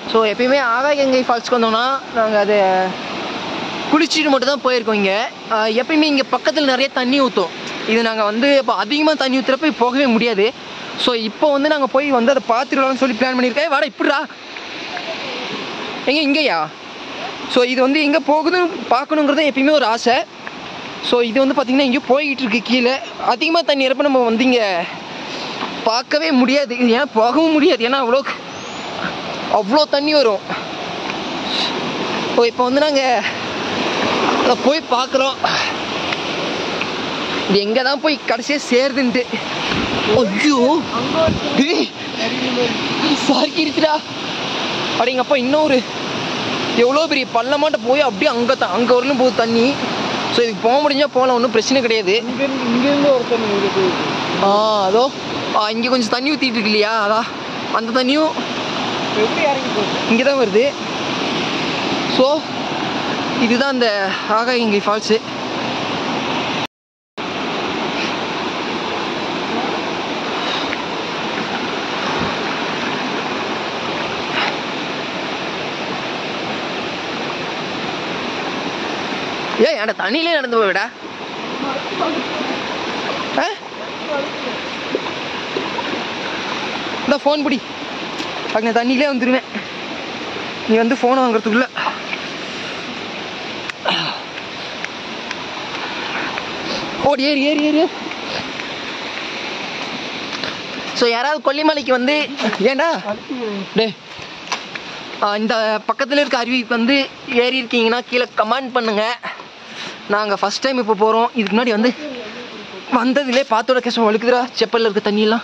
So எப்பயுமே ஆகாய கங்கை ஃபால்ஸ்க்கு வந்தோம்னா நாங்கள் அதை குளிச்சுட்டு மட்டும் தான் போயிருக்கோம் இங்கே எப்பயுமே இங்கே பக்கத்தில் நிறைய தண்ணி ஊற்றும் இது நாங்கள் வந்து இப்போ அதிகமாக தண்ணி ஊற்றுறப்ப போகவே முடியாது ஸோ இப்போ வந்து நாங்கள் போய் வந்து அதை பார்த்துடலாம்னு சொல்லி பிளான் பண்ணியிருக்கேன் வாடா இப்படிடா எங்க இங்கேயா ஸோ இது வந்து எங்கே போகுதுன்னு பார்க்கணுங்கிறது எப்பயுமே ஒரு ஆசை ஸோ இது வந்து பார்த்திங்கன்னா இங்கே போய்கிட்டு இருக்கு கீழே அதிகமாக தண்ணி இருப்ப நம்ம வந்து இங்கே பார்க்கவே முடியாது இது ஏன் போகவும் முடியாது ஏன்னா அவ்வளோ அவ்வளோ தண்ணி வரும் ஸோ இப்போ வந்து நாங்கள் அதை போய் பார்க்குறோம் இது எங்கே தான் போய் கடைசியாக சேருதுன்ட்டு ஐயோ சாரிக்கிருச்சுடா அப்படிங்கப்பா இன்னொரு எவ்வளோ பெரிய பள்ளமாட்ட போய் அப்படியே அங்கே தான் அங்கே வரலும் போகுது தண்ணி ஸோ இதுக்கு போக முடிஞ்சால் போகலாம் ஒன்றும் பிரச்சனை கிடையாது இங்கேருந்து இங்கேருந்து ஒருத்தன் இங்கே போயிருக்கு ஆ அதோ இங்கே கொஞ்சம் தண்ணி ஊற்றிட்டு இருக்கு இல்லையா அதான் அந்த தண்ணியும் எப்படி இறங்கி போகுது இங்கே தான் வருது ஸோ இதுதான் அந்த ஆகாயங்கை ஃபால்ஸு ஏய் அந்த தண்ணியிலே நடந்து போவிடா ஆ இந்த ஃபோன் பிடி அங்கே தண்ணியிலே வந்துடுவேன் நீ வந்து ஃபோன் வாங்குறதுக்குள்ள ஓடி ஏறி ஏறி ஏறி ஸோ யாராவது கொல்லிமலைக்கு வந்து ஏண்டா டே இந்த பக்கத்தில் இருக்க அருவிக்கு வந்து ஏறி இருக்கீங்கன்னா கீழே கமெண்ட் பண்ணுங்க நாங்கள் ஃபஸ்ட் டைம் இப்போ போகிறோம் இதுக்கு முன்னாடி வந்து வந்ததுலே பார்த்தோட கஷ்டம் வழுக்குதுடா செப்பலில் இருக்க தண்ணியெல்லாம்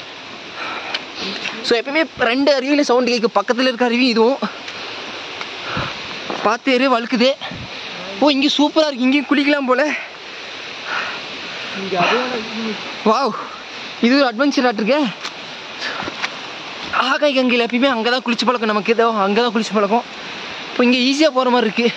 ஸோ எப்பயுமே ரெண்டு அருவியில் சவுண்டு கேட்கும் பக்கத்தில் இருக்க அருவி இதுவும் பார்த்து ஏறு வழுக்குது ஓ இங்கே சூப்பராக இருக்கு இங்கேயும் குளிக்கலாம் போல இங்கே அதோட வாவ் இது ஒரு அட்வென்ச்சர் ஆட்டிருக்கே ஆகாய கங்கையில் எப்பயுமே அங்கே தான் குளிச்சு பழக்கம் நமக்கு ஏதோ அங்கே தான் குளிச்சு பழக்கம் இப்போ இங்கே ஈஸியாக போகிற மாதிரி இருக்கு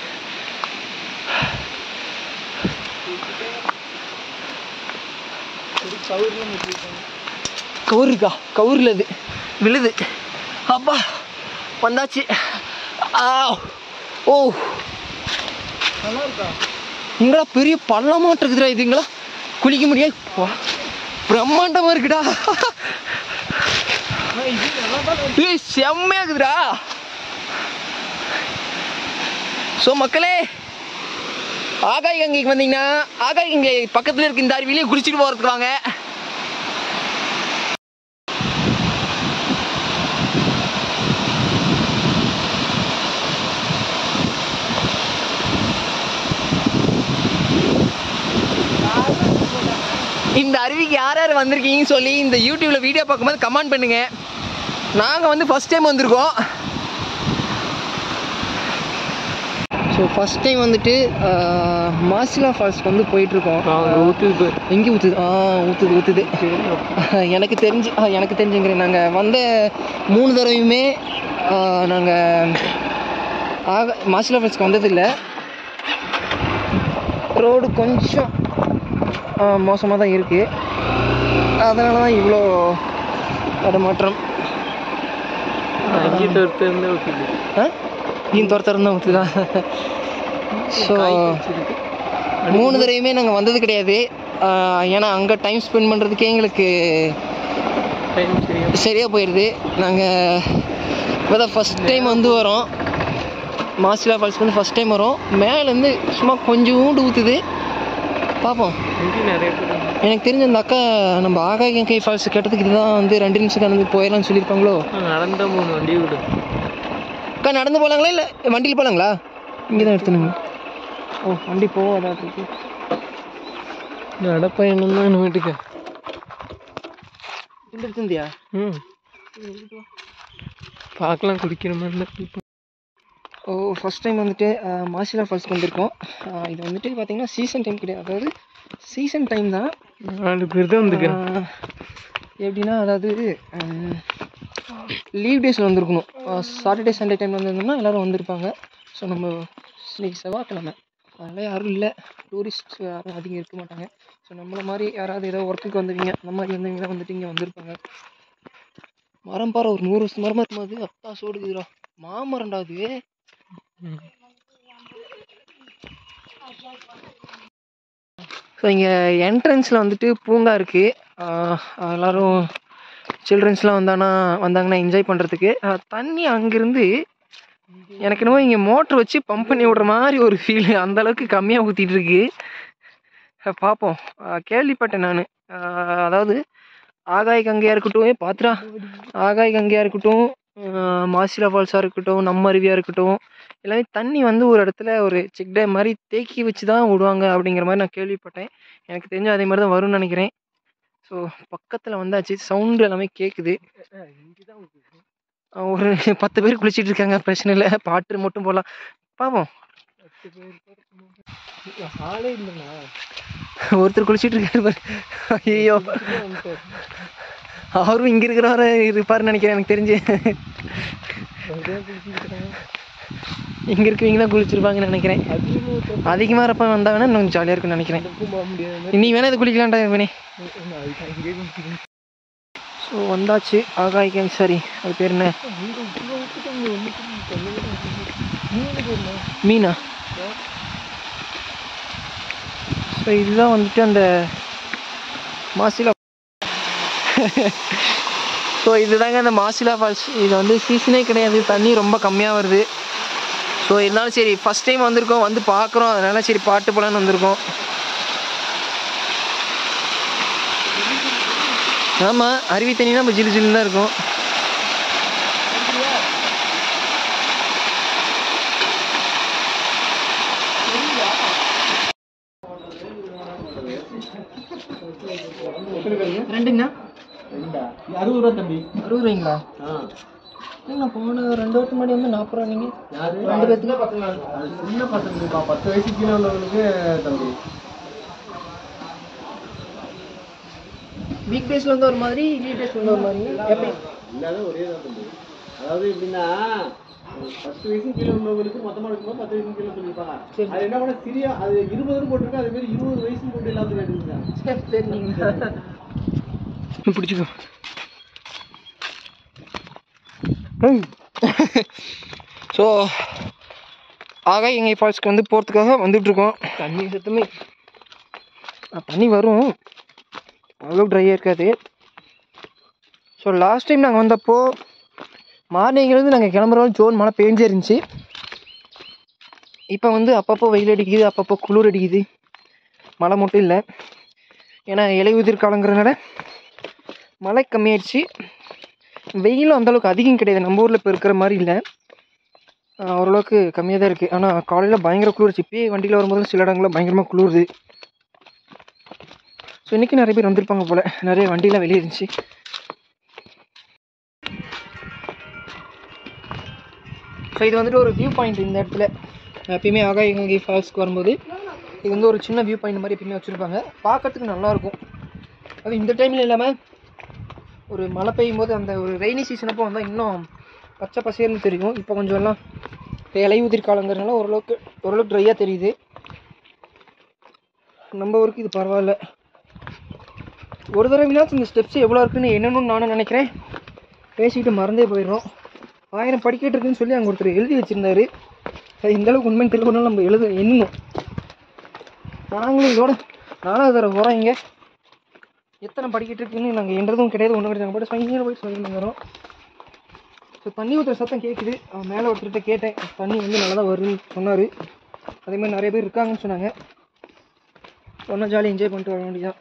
ஒரு கவுரில் முட்டிருக்காங்க கவுர் இருக்கா கவுரில் இது விழுது அப்பா வந்தாச்சு ஆ ஓ நல்லா இருக்கா இங்கடா பெரிய பள்ளமாட்டம் இருக்குதுடா இதுங்களா குளிக்க முடியாது வா, பிரம்மாண்டமா இருக்குடா ஆனால் இது நல்லா தான் இருக்கு. ஏய் செம்மையா இருக்குதுடா ஸோ மக்களே ஆகாய் கங்கைக்கு வந்தீங்கன்னா ஆகாய் கங்கை பக்கத்தில் இருக்க இந்த அருவிலையும் குளிச்சுட்டு போகிறதுக்கு வாங்க இந்த அருவிக்கு யார் யார் வந்திருக்கீங்கன்னு சொல்லி இந்த யூடியூப்ல வீடியோ பார்க்கும்போது கமெண்ட் பண்ணுங்க நாங்கள் வந்து ஃபர்ஸ்ட் டைம் வந்திருக்கோம் ஸோ ஃபர்ஸ்ட் டைம் வந்துட்டு ஆஹ், மாசிலா ஃபால்ஸ்க்கு வந்து போயிட்டுருக்கோம் ஊற்றுது பாரு. எங்கே ஊற்றுது ஆ ஊற்றுது ஊற்றுது எனக்கு தெரிஞ்சு ஆ, எனக்கு தெரிஞ்சுங்கிறேன் நாங்கள் வந்த மூணு தடவையுமே நாங்கள் ஆக மாசிலா ஃபால்ஸ்க்கு வந்ததில்லை ரோடு கொஞ்சம் மோசமாக தான் இருக்குது அதனால தான் இவ்வளோ தடமாற்றம் அங்கேயே தவிர்த்து இருந்தால் ஊற்றுது ஆ நீயும் துரத்துறதா ஊற்றுதா ஸோ மூணு தடவையுமே நாங்கள் வந்தது கிடையாது ஆஹ் ஏன்னா அங்கே டைம் ஸ்பெண்ட் பண்ணுறதுக்கே எங்களுக்கு டைம் சரியா சரியாக போயிடுது நாங்கள் இப்போ தான் ஃபஸ்ட் டைம் வந்து வரோம் மாசிலா ஃபால்ஸ்க்கு வந்து ஃபஸ்ட் டைம் வரோம் மேலேருந்து சும்மா கொஞ்சோண்டு ஊற்றுது பார்ப்போம் இங்கேயும் நிறைய பேர் இருக்காங்க. எனக்கு தெரிஞ்ச அந்த அக்கா நம்ம ஆகாய கங்கை ஃபால்ஸ் கேட்டதுக்கு இதுதான் வந்து ரெண்டு நிமிஷம் கடந்து போயிடலாம்னு சொல்லியிருப்பாங்களோ ஆ, நடந்தா மூணு வண்டி விடு அக்கா நடந்து போகலாங்களா இல்லை வண்டியில் போகலாங்களா இங்கே தான் எடுத்துனுங்க ஓ வண்டி போகாதா இருக்கு நடப்பயணம் தான் வீட்டுக்கு இந்த எடுத்துந்தியா ம் பார்க்கலாம் குடிக்கிற மாதிரி இருந்தா குடிப்போம். ஓ ஃபஸ்ட் டைம் வந்துட்டு அஹ், மாசிலா ஃபால்ஸ்க்கு வந்திருக்கோம் அஹ், இது வந்துட்டு பார்த்தீங்கன்னா சீசன் டைம் கிடையாது அதாவது சீசன் டைம் தான் நாலு பேர் தான் வந்துக்கிறேன் அஹ், எப்படின்னா அதாவது லீவ் டேஸில் வந்திருக்கணும் சாட்டர்டே சண்டே டைமில் வந்திருந்தோம்னா எல்லோரும் வந்திருப்பாங்க ஸோ நம்ம இன்னைக்கு செவ்வாய்க்கிழமை அதனால் யாரும் இல்லை டூரிஸ்ட் யாரும் அதிகம் இருக்க மாட்டாங்க ஸோ நம்மள மாதிரி யாராவது ஏதோ ஒர்க்குக்கு வந்தவங்க அந்த மாதிரி வந்தவங்க வந்துட்டு இங்கே வந்திருப்பாங்க மரம் பாரு ஒரு நூறு வருஷம் மரமாக இருக்கும்போது அப்பா சோடுக்குதுடா மாமரம்டா அது ஸோ இங்கே என்ட்ரன்ஸில் வந்துட்டு பூங்கா இருக்குது எல்லோரும் சில்ட்ரன்ஸ்லாம் வந்தானா வந்தாங்கன்னா என்ஜாய் பண்ணுறதுக்கு தண்ணி அங்கேருந்து எனக்கு என்னமோ இங்கே மோட்ரு வச்சு பம்ப் பண்ணி விடுற மாதிரி ஒரு ஃபீல் அந்த அளவுக்கு கம்மியாக ஊற்றிட்டு இருக்கு அஹ் பார்ப்போம் அஹ் கேள்விப்பட்டேன் நான் அதாவது ஆகாய் கங்கையாக இருக்கட்டும் ஏ பாத்துரா ஆகாய் கங்கையாக இருக்கட்டும் அஹ் மாசிலா ஃபால்ஸாக இருக்கட்டும் நம்ம அருவியாக இருக்கட்டும் எல்லாமே தண்ணி வந்து ஒரு இடத்துல ஒரு செக் டேம் மாதிரி தேக்கி வச்சு தான் விடுவாங்க அப்படிங்கிற மாதிரி நான் கேள்விப்பட்டேன் எனக்கு தெரிஞ்ச அதே மாதிரி தான் வரும்னு நினைக்கிறேன் ஸோ பக்கத்தில் வந்தாச்சு சவுண்டு எல்லாமே கேட்குது அஹ் ஒரு பத்து பேர் குளிச்சிட்டு இருக்காங்க பிரச்சனை இல்லை பாட்டு மட்டும் போடலாம் பார்ப்போம் ஆளே இல்லைண்ணா ஒருத்தர் குளிச்சிட்டு இருக்காரு பாரு ஐயோ அவரும் இங்கே இருக்கிறவர இருப்பாருன்னு நினைக்கிறேன் எனக்கு தெரிஞ்சு இங்கே இருக்கவங்க தான் குளிச்சிருப்பாங்கன்னு நினைக்கிறேன் அதிகமாக அதிகமாக இருப்ப வந்தா வேணா இன்னும் ஜாலியாக இருக்கும்னு நினைக்கிறேன் போக முடியாது நீ வேணா இது குளிக்கலாம்டா இவனே அதுக்கு அங்கேயே குளிக்கிறேன் ஸோ வந்தாச்சு ஆகாய் கேங் சாரி அது பேர் என்ன அங்கே இவ்வளோ விட்டுட்டு அங்கே ஒன்று மூணு பேர்ண்ணா மீனா ஸோ இதுதான் வந்துட்டு அந்த மாசிலா ஸோ இதுதாங்க அந்த மாசிலா ஃபால்ஸ் இது வந்து சீசனே கிடையாது தண்ணி ரொம்ப கம்மியாக வருது ஸோ இருந்தாலும் சரி ஃபஸ்ட் டைம் வந்திருக்கோம் வந்து பார்க்குறோம் அதனால சரி பாட்டு போலான்னு வந்திருக்கோம் ஆமாம் அருவி தண்ணினா நம்ம ஜிலு ஜிலுன்னு தான் இருக்கும் ரெண்டுங்கண்ணா அறுபது ரூபா தம்பி அறுபது ரூபாய்ங்களா ஆ நான் போன ரெண்டு வருஷம் முன்னாடி வந்து நாற்பது ரூபா நீங்கள் யாரு ரெண்டு பேர்த்துக்கு அது சின்ன பசங்களுக்குப்பா பத்து வயசு கீழே உள்ளவங்களுக்கு தம்பி வீக் டேஸ்ல வந்து ஒரு மாதிரி வீக் டேஸ்ல வந்து ஒரு மாதிரி எப்படி இல்லாத ஒரே தான் தம்பி அதாவது எப்படின்னா ஒரு பத்து வயசு கீழே உள்ளவங்களுக்கு மொத்தமா எடுக்கும்போது பத்து வயசு கீழே சொல்லியிருப்பாங்க சரி. அது என்ன பண்ண சிறிய அது இருபதுன்னு போட்டிருக்கு அதே மாதிரி இருபது வயசு போட்டு எல்லாத்துக்கும் எடுக்குங்க சரி சரி நீங்கள் பிடிச்சிக்கோ ஸோ ஆகாய் எங்கள் ஃபால்ஸ்க்கு வந்து போகிறதுக்காக வந்துட்டுருக்கோம் தண்ணி சத்தமே தண்ணி வரும் அவ்வளோ ட்ரையாக இருக்காது ஸோ லாஸ்ட் டைம் நாங்கள் வந்தப்போ மார்னிங்லேருந்து நாங்கள் கிளம்புறோம் ஜோன் மழை பேஞ்சே இருந்துச்சு இப்போ வந்து அப்பப்போ வெயில் அடிக்குது அப்பப்போ குளிர் அடிக்குது மழை மட்டும் இல்லை ஏன்னா இலையுதிர் காலங்கிறதுனால மழை கம்மியாயிடுச்சு வெயிலும் அந்தளவுக்கு அதிகம் கிடையாது நம்ம ஊரில் இப்போ இருக்கிற மாதிரி இல்லை ஆஹ் ஓரளவுக்கு கம்மியாக தான் இருக்குது ஆனால் காலையில் பயங்கர குளிர்ச்சி இப்பயே வண்டியில் வரும்போது சில இடங்களில் பயங்கரமாக குளிருது ஸோ இன்றைக்கி நிறைய பேர் வந்திருப்பாங்க போல் நிறைய வண்டிலாம் வெளியே இருந்துச்சு ஸோ இது வந்துட்டு ஒரு வியூ பாயிண்ட் இந்த இடத்துல எப்பயுமே ஆகாயங்கை ஃபால்ஸ்க்கு வரும்போது இது வந்து ஒரு சின்ன வியூ பாயிண்ட் மாதிரி எப்பயுமே வச்சுருப்பாங்க பார்க்கறதுக்கு நல்லாயிருக்கும் அது இந்த டைமில் இல்லாமல் ஒரு மழை பெய்யும் போது அந்த ஒரு ரெய்னி சீசன் அப்போ வந்தால் இன்னும் பச்சை பசேர்னு தெரியும் இப்போ கொஞ்சம் எல்லாம் இலை உதிர் காலங்கிறதுனால ஓரளவுக்கு ஓரளவுக்கு ட்ரையாக தெரியுது நம்ம ஊருக்கு இது பரவாயில்ல ஒரு தடவைனாச்சும் இந்த ஸ்டெப்ஸ் எவ்வளோ இருக்குன்னு என்னன்னு நானும் நினைக்கிறேன் பேசிக்கிட்டு மறந்தே போயிடுறோம் ஆயிரம் படிக்கட்டு இருக்குன்னு சொல்லி அங்கே ஒருத்தர் எழுதி வச்சுருந்தாரு அது இந்த அளவுக்கு உண்மைன்னு தெரியல நம்ம எழுத எண்ணணும் நாங்களும் இதோட நாலாவது தடவை போகிறோம் இங்கே எத்தனை படிக்கட்டு இருக்குன்னு நாங்கள் எண்றதும் கிடையாது ஒன்றும் கிடையாது நாங்கள் போய்ட்டு சொங்கியில் போய் சொல்லி வரோம் ஸோ தண்ணி ஊற்றுற சத்தம் கேட்குது அவன் மேலே ஒருத்தர்கிட்ட கேட்டேன் தண்ணி வந்து நல்லா தான் வருதுன்னு சொன்னார் அதே மாதிரி நிறைய பேர் இருக்காங்கன்னு சொன்னாங்க ஒன்றா ஜாலியாக என்ஜாய் பண்ணிட்டு வர வேண்டியதான்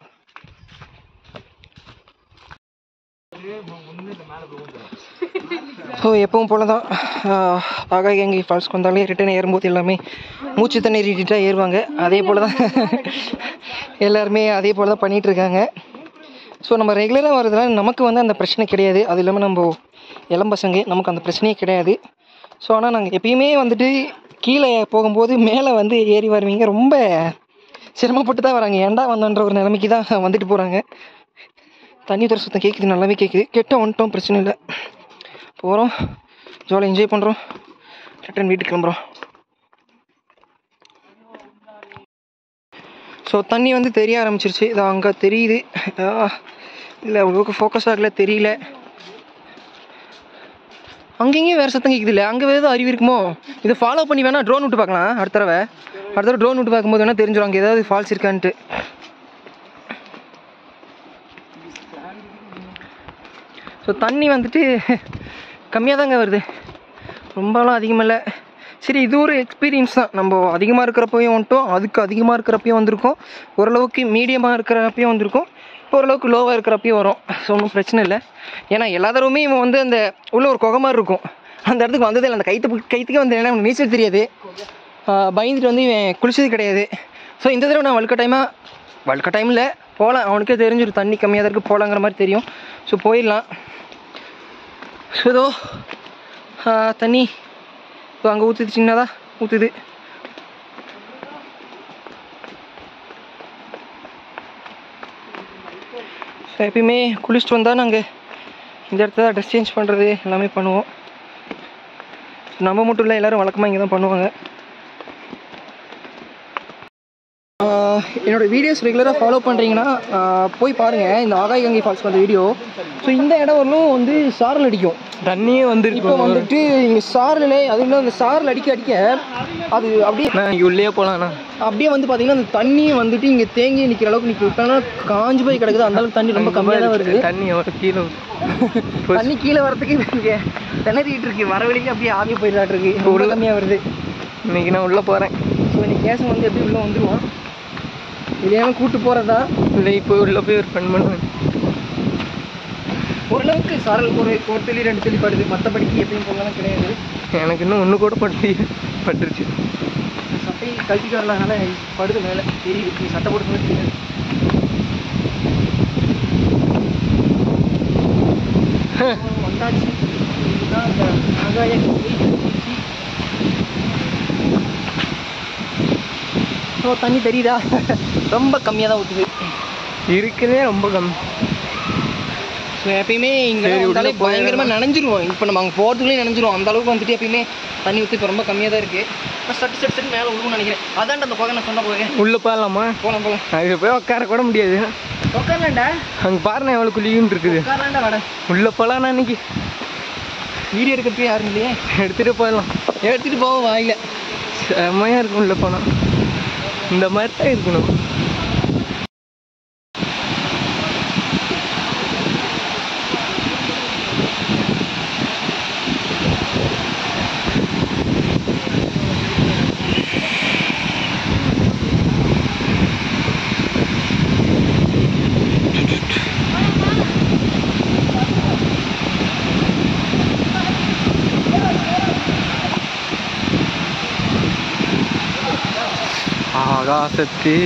ஸோ எப்பவும் போல தான் ஆகாயங்கை ஃபால்ஸ்க்கு வந்தாலே ரிட்டர்ன் ஏறும்போது எல்லாமே மூச்சு தண்ணி ரிட்டீட்டாக ஏறுவாங்க அதே போல் தான் எல்லாருமே அதே போல் தான் பண்ணிகிட்டு இருக்காங்க ஸோ நம்ம ரெகுலராக வர்றதுனால நமக்கு வந்து அந்த பிரச்சனை கிடையாது அது இல்லாமல் நம்ம இளம் பசங்க நமக்கு அந்த பிரச்சனையே கிடையாது ஸோ ஆனால் நாங்கள் எப்பயுமே வந்துட்டு கீழே போகும்போது மேலே வந்து ஏறி வருவீங்க ரொம்ப சிரமப்பட்டு தான் வராங்க ஏன்டா வந்தோன்ற ஒரு நிலைமைக்கு தான் வந்துட்டு போகிறாங்க தண்ணி தர சுத்தம் கேட்குது நல்லாவே கேட்குது கெட்ட வந்துட்டோம் பிரச்சனை இல்லை போகிறோம் ஜாலியாக என்ஜாய் பண்ணுறோம் ரிட்டர்ன் வீட்டுக்கு கிளம்புறோம் ஸோ தண்ணி வந்து தெரிய ஆரம்பிச்சிருச்சு இது அங்கே தெரியுது இல்லை அவ்வளோக்கு ஃபோக்கஸ் ஆகல தெரியல அங்கேயும் வேறு சத்தம் கேட்குது இல்லை அங்கே ஏதோ அறிவு இருக்குமோ இதை ஃபாலோ பண்ணி வேணா ட்ரோன் விட்டு பார்க்கலாம் அடுத்த தடவை அடுத்த தடவை ட்ரோன் விட்டு பார்க்கும்போது வேணால் தெரிஞ்சிடும் அங்கே ஏதாவது ஃபால்ஸ் இருக்கான்ட்டு ஸோ தண்ணி வந்துட்டு கம்மியாக தாங்க வருது ரொம்பலாம் அதிகமாக இல்லை சரி இது ஒரு எக்ஸ்பீரியன்ஸ் தான் நம்ம அதிகமாக இருக்கிறப்பையும் வந்துட்டோம் அதுக்கு அதிகமாக இருக்கிறப்பையும் வந்திருக்கோம் ஓரளவுக்கு மீடியமாக இருக்கிறப்பையும் வந்திருக்கோம் ஓரளவுக்கு லோவாக இருக்கிறப்பையும் வரும் ஸோ ஒன்றும் பிரச்சனை இல்லை ஏன்னா எல்லா தடவையுமே இவன் வந்து அந்த உள்ள ஒரு குகை மாதிரி இருக்கும் அந்த இடத்துக்கு வந்ததே இல்லை அந்த கைத்து கைத்துக்கே வந்து ஏன்னா அவனுக்கு நீச்சல் தெரியாது ஆஹ் பயந்துட்டு வந்து இவன் குளிச்சது கிடையாது ஸோ இந்த தடவை நான் வழுக்க டைமாக வழுக்க டைமில் போகலாம் அவனுக்கே தெரிஞ்சிடும் தண்ணி கம்மியாக தான் இருக்குது போகலாங்கிற மாதிரி தெரியும் ஸோ போயிடலாம் ஸோ இதோ ஆஹ் தண்ணி ஸோ அங்கே ஊற்றுது சின்னதாக ஊற்றுது ஸோ எப்பயுமே குளிச்சுட்டு வந்தால் நாங்கள் இந்த இடத்துல ட்ரெஸ் சேஞ்ச் பண்ணுறது எல்லாமே பண்ணுவோம் நம்ம மட்டும் இல்லை எல்லோரும் வழக்கமாக இங்கே தான் பண்ணுவாங்க ஆஹ் என்னோட வீடியோஸ் ரெகுலராக ஃபாலோ பண்ணுறீங்கன்னா போய் பாருங்கள் இந்த ஆகாய் கங்கை ஃபால்ஸ் அந்த வீடியோ ஸோ இந்த இடம் வரலும் வந்து சாரல் அடிக்கும் தண்ணியே இப்போ வந்துருக்கு வந்துட்டு இங்கே சாரலே அது இன்னும் அந்த சாரல் அடிக்க அடிக்க அது அப்படியே இங்கே உள்ளே போகலாண்ணா அப்படியே வந்து பார்த்தீங்கன்னா அந்த தண்ணி வந்துட்டு இங்கே தேங்கி நிற்கிற அளவுக்கு நிற்கும் இப்போனா காஞ்சு போய் கிடக்குது அந்த அளவுக்கு தண்ணி ரொம்ப கம்மியாக தான் வருது தண்ணி எவ்வளோ கீழே வருது. தண்ணி கீழே வரதுக்கு இங்கே திணறிட்டு இருக்கு வர வழிக்கு அப்படியே ஆவி போயிடலாட்டு இருக்கு ரொம்ப கம்மியாக வருது இன்னைக்கு நான் உள்ளே போகிறேன் ஸோ இன்னைக்கு கேசம் வந்து எப்படி உள்ளே வந்துடுவான் இதையாம கூட்டு போகிறதா இல்லை இப்போ உள்ளே போய் ஒரு ஃபன் பண்ணுவேன் ஓரளவுக்கு சாரல் ஒரு ஒரு தெளி ரெண்டு தெளி படுது மற்றபடிக்கு எப்பயும் போகலாம் கிடையாது எனக்கு இன்னும் ஒன்று கூட பட்டு பட்டுருச்சு சட்டை கழட்டிட்டு வரலாம்னால படுது மேலே தெரியுது நீ சட்டை போட்டு தெரியாது வந்தாச்சு இதுதான் அந்த ஆகாய ஸோ தண்ணி தெரியுதா ரொம்ப கம்மியாக தான் ஊற்றுது இருக்குதே ரொம்ப கம்மி ஸோ எப்பயுமே இங்கே சரி, உள்ள வந்தாலே போயிடலாம். பயங்கரமாக நனைஞ்சிருவோம் இப்போ நம்ம அங்கே போகிறதுக்குள்ளே நனைஞ்சிரும் அந்த அளவுக்கு வந்துட்டு எப்பயுமே தண்ணி ஊற்றி இப்போ ரொம்ப கம்மியாக தான் இருக்குது நான் சட்டு சட்டு சட்டு மேலே விழுவும் நினைக்கிறேன் அதான்டா அந்த போக நான் சொன்ன போக உள்ளே போகலாமா போகலாம் போகலாம் அங்கே போய் உட்கார கூட முடியாது உட்காரலாம்டா அங்கே பாருண்ணா எவ்வளோ குழியும் இருக்குது உட்காரலாம்டா வாடா உள்ளே போகலாண்ணா இன்னைக்கு வீடியோ எடுக்கிறதுக்கு யாரும் இல்லையே எடுத்துகிட்டு போயிடலாம் எடுத்துகிட்டு போவோம் வாயில செம்மையாக இருக்கும் உள்ளே போனால் இந்த மாதிரி தான் இருக்கணும் ஆகாசத்தே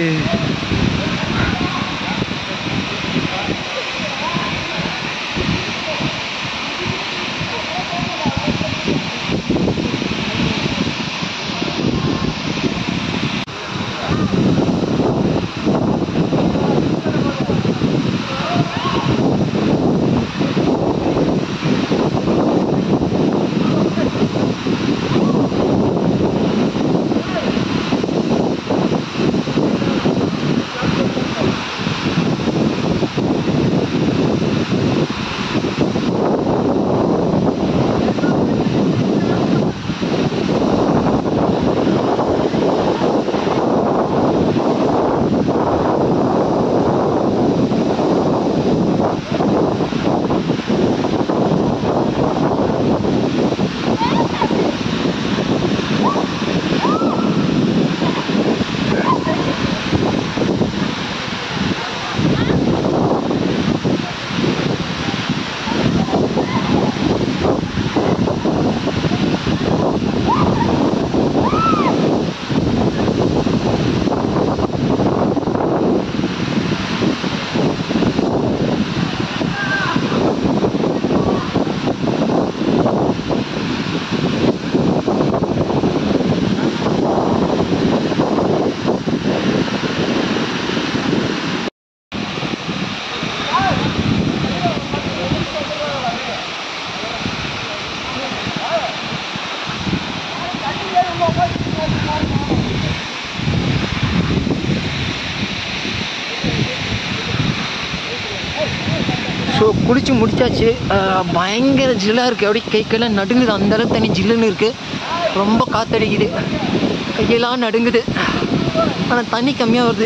ஸோ குளிச்சு முடிச்சாச்சு அஹ், பயங்கர ஜில்லாக இருக்குது அப்படியே கை கையெல்லாம் நடுங்குது அந்த அளவுக்கு தண்ணி ஜில்லுன்னு இருக்குது ரொம்ப காத்தடிக்குது கையெல்லாம் நடுங்குது ஆனால் தண்ணி கம்மியாக வருது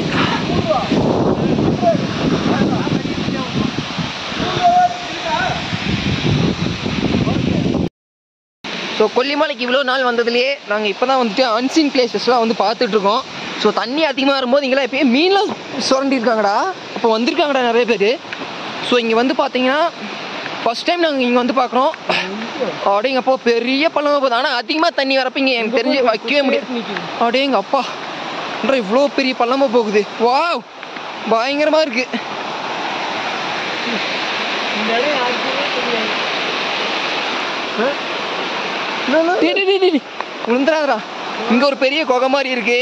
ஸோ கொல்லிமலைக்கு இவ்வளோ நாள் வந்ததுலேயே நாங்கள் இப்போ தான் வந்துட்டு அன்சீன் பிளேசஸ்லாம் வந்து பார்த்துட்ருக்கோம் ஸோ தண்ணி அதிகமாக வரும்போது இங்கெல்லாம் எப்பயும் மீன்லாம் சுரண்டிருக்காங்கடா அப்போ வந்திருக்காங்கடா நிறைய பேர் ஸோ இங்கே வந்து பார்த்தீங்கன்னா ஃபஸ்ட் டைம் நாங்கள் இங்கே வந்து பார்க்குறோம் அப்படிங்கப்போ பெரிய பள்ளமாக போகுது ஆனால் அதிகமாக தண்ணி வரப்போ இங்கே எனக்கு தெரிஞ்சு வைக்கவே முடியாது அப்படியேங்க அப்பா என்ற இவ்வளோ பெரிய பள்ளமாக போகுது வாவ் பயங்கரமாக இருக்குது இந்த இடம் யாருக்குமே தெரியாது விழுந்துடாதடா இங்க ஒரு பெரிய குகை மாதிரி இருக்கு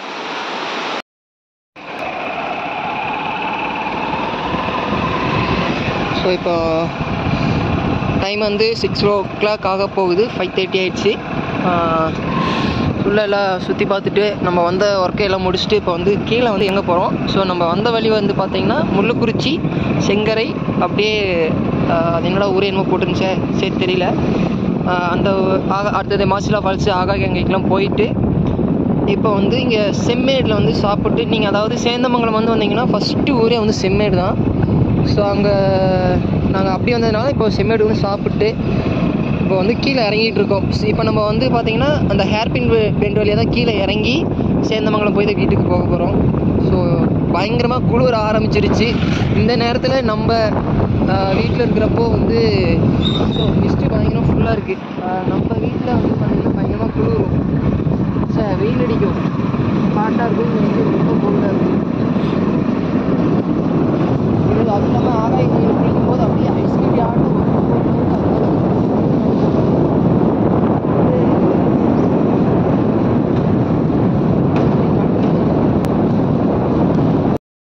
ஸோ இப்போ டைம் வந்து சிக்ஸ் ஓ கிளாக் ஆக போகுது ஃபைவ் தேர்ட்டி ஆயிடுச்சு ஃபுல்லாக எல்லாம் சுற்றி பார்த்துட்டு நம்ம வந்த ஒர்க்கை எல்லாம் முடிச்சுட்டு இப்போ வந்து கீழே வந்து எங்கே போகிறோம் ஸோ நம்ம வந்த வழி வந்து பார்த்திங்கன்னா முள்ளுக்குறிச்சி செங்கரை அப்படியே ஆஹ், அது என்னடா ஊரே என்னமோ போட்டுருந்துச்சே சரி தெரியல ஆஹ், அந்த ஆகா அடுத்தது மாசிலா ஃபால்ஸு ஆகாகங்கைக்கெலாம் போயிட்டு இப்போ வந்து இங்கே செம்மேடில் வந்து சாப்பிட்டு நீங்கள் அதாவது சேந்தமங்கலம் வந்து வந்தீங்கன்னா ஃபஸ்ட்டு ஊரே வந்து செம்மேடு தான் ஸோ அங்கே நாங்கள் அப்படி வந்ததுனால இப்போ செம்மேடு வந்து சாப்பிட்டு இப்போ வந்து கீழே இறங்கிட்டு இருக்கோம் இப்போ நம்ம வந்து பார்த்தீங்கன்னா அந்த ஹேர்பின் பெண்ட் வழியாக தான் கீழே இறங்கி சேந்தமங்கலம் போய் தான் வீட்டுக்கு போக போகிறோம் ஸோ பயங்கரமாக குளிர ஆரம்பிச்சிருச்சு இந்த நேரத்தில் நம்ம வீட்டில் இருக்கிறப்போ வந்து மிஸ்ட்டு பயங்கரம் ஃபுல்லாக இருக்குது நம்ம வீட்டில் வந்து பார்த்தீங்கன்னா பயங்கரமாக குளிரும் சார் வெயில் அடிக்கும் ஹாட்டாக இருக்கும் இங்க வந்து ரொம்ப கோல்டாக இருக்கும் இது அது இல்லாமல் ஆகாயம்